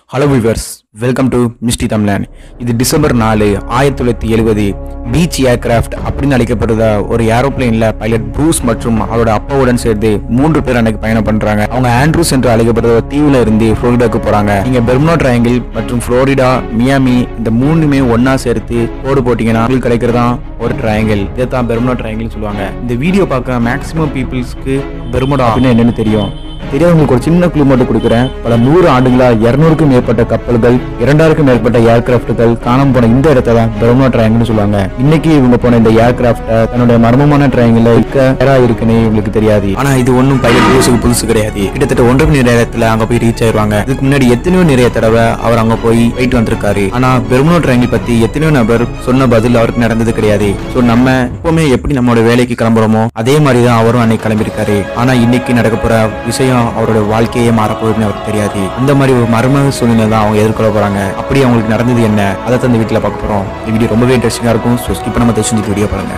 hello viewers welcome to Misty Tamilan இது December நாலு ஆயிரத்தி தொள்ளாயிரத்தி எழுபது பீச் ஏர்கிராஃப்ட் அப்படின்னு அழைக்கப்படுற ஒரு ஏரோப்ளேன்ல பைலட் ப்ரூஸ் மற்றும் அவரோட அப்பாவுடன் சேர்ந்து மூன்று பேர் அன்னைக்கு பயணம் பண்றாங்க அவங்க ஆண்ட்ரூஸ் என்று அழைக்கப்படுற ஒரு தீவுல இருந்து புளோரிடாக்கு போறாங்க நீங்க பெர்முனா ட்ரையாங்கிள் மற்றும் புளோரிடா மியாமி இந்த மூணுமே ஒண்ணா சேர்த்து கோடு போட்டீங்கன்னா உங்களுக்கு கிடைக்கிறதா ஒரு ட்ரையாங்கிள் இதை தான் பெர்முனா ட்ரையாங்கிள் சொல்லுவாங்க இந்த வீடியோ பார்க்க மேக்ஸிமம் பீப்புள்ஸ்க்கு பெர்முடா அப்படின்னு என்னன்னு தெரியும் தெரியாதவங்களுக்கு ஒரு சின்ன குழு மட்டும் கொடுக்குறேன் பல நூறு ஆண்டுகளா இருநூறுக்கும் மேற்பட்ட கப்பல்கள் இரண்டாயிரக்கும் மேற்பட்ட ஏர்கிராஃப்ட்கள் காணாம போன இந்த இடத்த தான் பெர்முனா ட்ரையாங்கிள்னு சொல்லுவாங்க இன்னைக்கு இவங்க போன இந்த ஏர்கிராஃப்ட தன்னுடைய மர்மமான ட்ரையாங்கிள் இருக்க யாரா இருக்குன்னு இவங்களுக்கு தெரியாது ஆனா இது ஒன்றும் பைலட் புதுசுக்கு புதுசு கிடையாது கிட்டத்தட்ட ஒன்றரை மணி நேரத்துல அங்க போய் ரீச் ஆயிருவாங்க இதுக்கு முன்னாடி எத்தனையோ நிறைய தடவை அவர் அங்க போய் போயிட்டு வந்திருக்காரு ஆனா பெர்முனா ட்ரையாங்கிள் பத்தி எத்தனையோ நபர் சொன்ன பதில் அவருக்கு நடந்தது கிடையாது சோ நம்ம எப்பவுமே எப்படி நம்மளோட வேலைக்கு கிளம்புறோமோ அதே மாதிரி தான் அவரும் அன்னைக்கு கிளம்பியிருக்காரு ஆனா இன்னைக்கு நடக்க போற விஷயம் அவரோட வாழ்க்கையே மாறப்போகுதுன்னு அவருக்கு தெரியாது அந்த மாதிரி ஒரு மர்ம சூழ்நிலை தான் அவங்க எதிர்கொள்ள போறாங்க அப்படி அவங்களுக்கு நடந்தது என்ன அதை தான் இந்த வீட்டில் பார்க்க போறோம் இந்த வீடியோ ரொம்பவே இன்ட்ரெஸ்டிங்கா இருக்கும் ஸோ ஸ்கிப் பண்ணாம தெரிஞ்சு வீடியோ பாருங்க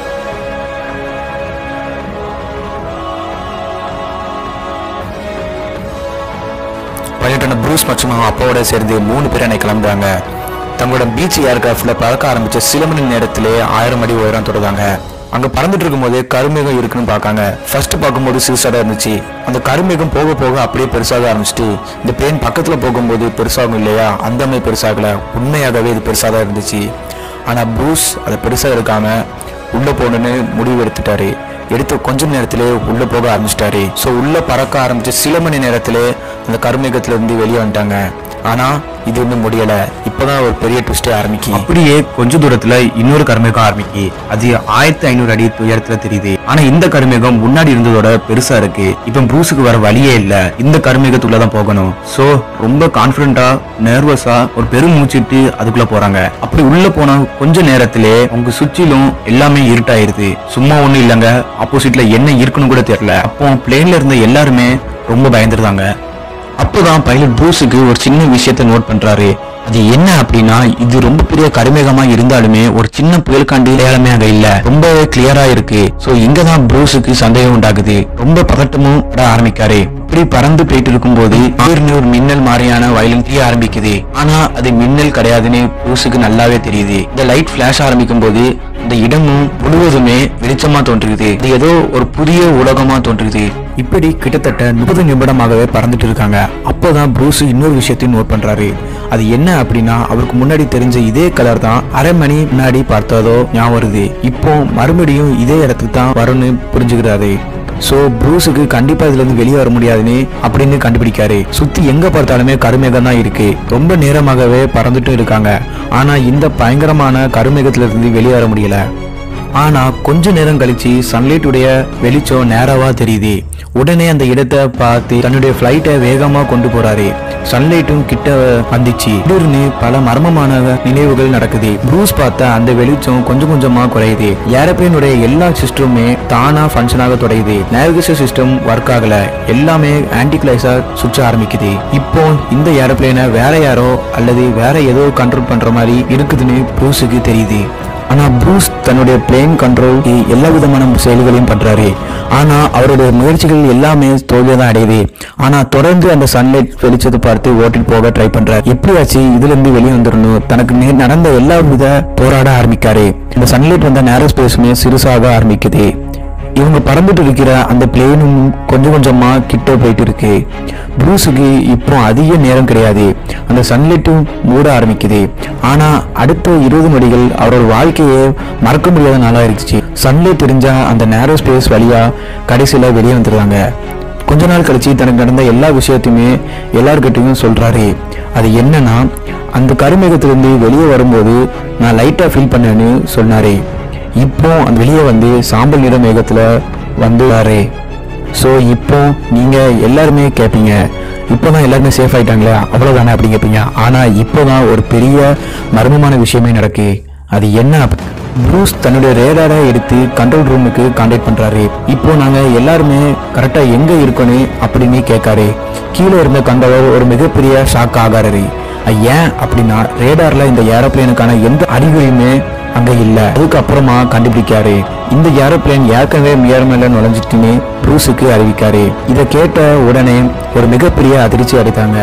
பைலட்டான ப்ரூஸ் மற்றும் அவங்க அப்பாவோட சேர்ந்து மூணு பேர் அன்னைக்கு கிளம்புறாங்க தங்களோட பீச் ஏர்கிராஃப்ட்ல பறக்க ஆரம்பிச்ச சில மணி நேரத்திலே ஆயிரம் அடி உயரம் தொடர்ந்தாங்க அங்க பறந்துட்டு இருக்கும்போது கருமேகம் இருக்குன்னு பார்க்காங்க ஃபர்ஸ்ட் பார்க்கும்போது சிறுசாக தான் இருந்துச்சு அந்த கருமேகம் போக போக அப்படியே பெருசாக ஆரம்பிச்சிட்டு இந்த பிளேன் பக்கத்துல போகும்போது பெருசாகும் இல்லையா அந்த மாதிரி பெருசாகல உண்மையாகவே இது பெருசாக தான் இருந்துச்சு ஆனா ப்ரூஸ் அதை பெருசா இருக்காம உள்ள போகணுன்னு முடிவு எடுத்துட்டாரு எடுத்த கொஞ்ச நேரத்திலே உள்ள போக ஆரம்பிச்சிட்டாரு ஸோ உள்ள பறக்க ஆரம்பிச்ச சில மணி நேரத்திலே அந்த கருமேகத்துல இருந்து வெளியே வந்துட்டாங்க ஆனா இது இன்னும் முடியல இப்பதான் ஒரு பெரிய ட்விஸ்டே ஆரம்பிக்கு அப்படியே கொஞ்ச தூரத்துல இன்னொரு கருமேகம் ஆரம்பிக்கு அது ஆயிரத்தி ஐநூறு அடி உயரத்துல தெரியுது ஆனா இந்த கருமேகம் முன்னாடி இருந்ததோட பெருசா இருக்கு இப்ப ப்ரூஸுக்கு வர வழியே இல்ல இந்த கருமேகத்துக்குள்ள தான் போகணும் சோ ரொம்ப கான்பிடண்டா நர்வஸா ஒரு பெரும் மூச்சிட்டு அதுக்குள்ள போறாங்க அப்படி உள்ள போன கொஞ்ச நேரத்திலே அவங்க சுற்றிலும் எல்லாமே இருட்டாயிருது சும்மா ஒண்ணும் இல்லைங்க ஆப்போசிட்ல என்ன இருக்குன்னு கூட தெரியல அப்போ பிளேன்ல இருந்த எல்லாருமே ரொம்ப பயந்துருந்தாங்க அப்போதான் பைலட் ப்ரூஸுக்கு ஒரு சின்ன விஷயத்தை நோட் பண்றாரு அது என்ன அப்படின்னா இது ரொம்ப பெரிய கருமேகமா இருந்தாலுமே ஒரு சின்ன புயலுக்காண்டி அடையாளமே அங்க இல்ல ரொம்பவே கிளியரா இருக்கு சோ இங்கதான் ப்ரூஸுக்கு சந்தேகம் உண்டாகுது ரொம்ப பதட்டமும் பட ஆரம்பிக்காரு இப்படி பறந்து போயிட்டு இருக்கும்போது திடீர்னு ஒரு மின்னல் மாதிரியான வயலின் தீய ஆரம்பிக்குது ஆனா அது மின்னல் கிடையாதுன்னு ப்ரூஸுக்கு நல்லாவே தெரியுது இந்த லைட் பிளாஷ் ஆரம்பிக்கும் போது இந்த இடமும் முழுவதுமே வெளிச்சமா தோன்றுகிறது இது ஏதோ ஒரு புதிய உலகமா தோன்றுகிறது இப்படி கிட்டத்தட்ட முப்பது நிமிடமாகவே பறந்துட்டு இருக்காங்க அப்போதான் ப்ரூஸ் இன்னொரு விஷயத்தையும் நோட் பண்றாரு அது என்ன அப்படின்னா அவருக்கு முன்னாடி தெரிஞ்ச இதே கலர் தான் அரை மணி முன்னாடி பார்த்ததோ ஞாபகம் வருது இப்போ மறுபடியும் இதே இடத்துக்கு தான் வரும்னு புரிஞ்சுக்கிறாரு சோ ப்ரூஸுக்கு கண்டிப்பா இதுல இருந்து வெளியே வர முடியாதுன்னு அப்படின்னு கண்டுபிடிக்காரு சுத்தி எங்க பார்த்தாலுமே கருமேகம் தான் இருக்கு ரொம்ப நேரமாகவே பறந்துட்டு இருக்காங்க ஆனா இந்த பயங்கரமான கருமேகத்துல இருந்து வெளியே வர முடியல ஆனா கொஞ்ச நேரம் கழிச்சு சன்லைட் உடைய வெளிச்சம் நேராவா தெரியுது உடனே அந்த இடத்தை பார்த்து தன்னுடைய பிளைட்டை வேகமா கொண்டு போறாரு சன்லைட்டும் கிட்ட வந்துச்சு திடீர்னு பல மர்மமான நினைவுகள் நடக்குது ப்ரூஸ் பார்த்த அந்த வெளிச்சம் கொஞ்சம் கொஞ்சமா குறையுது ஏரோப்ளேனுடைய எல்லா சிஸ்டமுமே தானா ஃபங்க்ஷன் ஆக தொடங்குது நேவிகேஷன் சிஸ்டம் ஒர்க் ஆகல எல்லாமே ஆன்டிக்ளைஸா சுற்ற ஆரம்பிக்குது இப்போ இந்த ஏரோப்ளேனை வேற யாரோ அல்லது வேற ஏதோ கண்ட்ரோல் பண்ற மாதிரி இருக்குதுன்னு ப்ரூஸுக்கு தெரியுது ஆனா ப்ரூஸ் தன்னுடைய பிளேன் கண்ட்ரோல் எல்லா விதமான செயல்களையும் பண்றாரு ஆனா அவருடைய முயற்சிகள் எல்லாமே தோல்வியை தான் அடையுது ஆனா தொடர்ந்து அந்த சன்லைட் வெளிச்சத்தை பார்த்து ஓட்டிட்டு போக ட்ரை பண்றாரு எப்படியாச்சு இதுல இருந்து வெளியே வந்துடணும் தனக்கு நே- நடந்த எல்லா வித போராட ஆரம்பிக்காரு இந்த சன்லைட் வந்த நேரோ ஸ்பேஸுமே சிறுசாக ஆரம்பிக்குது இவங்க பறந்துட்டு இருக்கிற அந்த பிளேனும் கொஞ்சம் கொஞ்சமா கிட்ட போயிட்டு இருக்கு ப்ரூஸுக்கு இப்போ அதிக நேரம் கிடையாது அந்த சன்லைட்டும் மூட ஆரம்பிக்குது ஆனா அடுத்த இருபது நொடிகள் அவரோட வாழ்க்கையே மறக்க முடியாத நாளா இருந்துச்சு சன்லைட் தெரிஞ்சா அந்த நேரோ ஸ்பேஸ் வழியா கடைசியில வெளியே வந்துடுறாங்க கொஞ்ச நாள் கழிச்சு தனக்கு நடந்த எல்லா விஷயத்தையுமே எல்லார்கிட்டையும் சொல்றாரு அது என்னன்னா அந்த கருமேகத்திலிருந்து வெளியே வரும்போது நான் லைட்டா ஃபீல் பண்ணேன்னு சொன்னாரு இப்போ அந்த வெளியே வந்து சாம்பல் நிற மேகத்துல வந்துறாரு ஸோ இப்போ நீங்க எல்லாருமே கேட்பீங்க இப்போதான் எல்லாருமே சேஃப் ஆயிட்டாங்களே அவ்வளவுதானே அப்படி கேட்பீங்க ஆனா இப்போதான் ஒரு பெரிய மர்மமான விஷயமே நடக்கு அது என்ன அப்~ ப்ரூஸ் தன்னுடைய ரேடாரை எடுத்து கண்ட்ரோல் ரூமுக்கு கான்டாக்ட் பண்றாரு இப்போ நாங்க எல்லாருமே கரெக்டா எங்க இருக்கோன்னு அப்படின்னு கேட்காரு கீழே இருந்த கண்டவர் ஒரு மிகப்பெரிய ஷாக் ஆகாரு அது ஏன் அப்படின்னா ரேடார்ல இந்த ஏரோப்ளேனுக்கான எந்த அறிகுறியுமே அங்க இல்ல அதுக்கப்புறமா கண்டுபிடிக்காரு இந்த ஏரோப்ளேன் ஏற்கனவே மியர் மேல நுழைஞ்சிட்டுன்னு ப்ரூஸுக்கு அறிவிக்காரு இதை கேட்ட உடனே ஒரு மிகப்பெரிய அதிர்ச்சி அடைத்தாங்க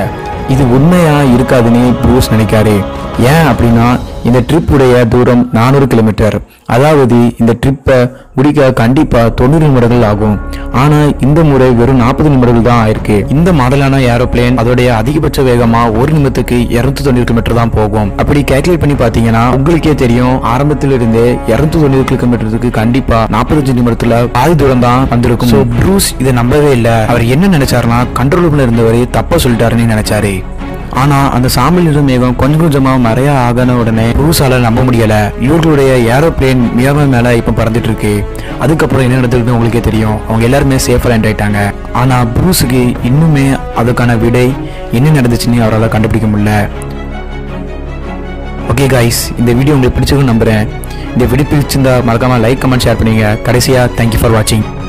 இது உண்மையா இருக்காதுன்னு ப்ரூஸ் நினைக்காரு ஏன் அப்படின்னா இந்த ட்ரிப் உடைய தூரம் நானூறு கிலோமீட்டர் அதாவது இந்த ட்ரிப்பை முடிக்க கண்டிப்பா தொண்ணூறு நிமிடங்கள் ஆகும் ஆனா இந்த முறை வெறும் நாற்பது நிமிடங்கள் தான் ஆயிருக்கு இந்த மாடலான ஏரோப்ளேன் அதோடைய அதிகபட்ச வேகமா ஒரு நிமிடத்துக்கு இருநூத்தி தொண்ணூறு கிலோமீட்டர் தான் போகும் அப்படி கால்குலேட் பண்ணி பாத்தீங்கன்னா உங்களுக்கே தெரியும் ஆரம்பத்துல இருந்தே இருநூத்தி தொண்ணூறு கிலோமீட்டருக்கு கண்டிப்பா நாற்பத்தஞ்சு நிமிடத்துல பாதி தூரம் தான் வந்திருக்கும் ஸோ ப்ரூஸ் இதை நம்பவே இல்லை அவர் என்ன நினைச்சாருன்னா கண்ட்ரோல் இருந்தவர் தப்பா சொல்லிட்டாருன்னு நினைச்சாரு ஆனா அந்த சாம்பல் நிற மேகம் கொஞ்சம் கொஞ்சமா மறைய ஆகான உடனே ப்ரூஸால நம்ப முடியல இவர்களுடைய ஏரோப்ளேன் மியாமி மேல இப்ப பறந்துட்டு இருக்கு அதுக்கப்புறம் என்ன நடந்திருக்குன்னு உங்களுக்கே தெரியும் அவங்க எல்லாருமே சேஃபா லேண்ட் ஆயிட்டாங்க ஆனா ப்ரூஸுக்கு இன்னுமே அதுக்கான விடை என்ன நடந்துச்சுன்னு அவரால் கண்டுபிடிக்க முடியல ஓகே காய்ஸ் இந்த வீடியோ உங்களுக்கு பிடிச்சிருக்குன்னு நம்புறேன் இந்த வீடியோ பிடிச்சிருந்தா மறக்காம லைக் கமெண்ட் ஷேர் பண்ணுங்க கடைசியா தேங்க்யூ ஃபார் வாட்சிங்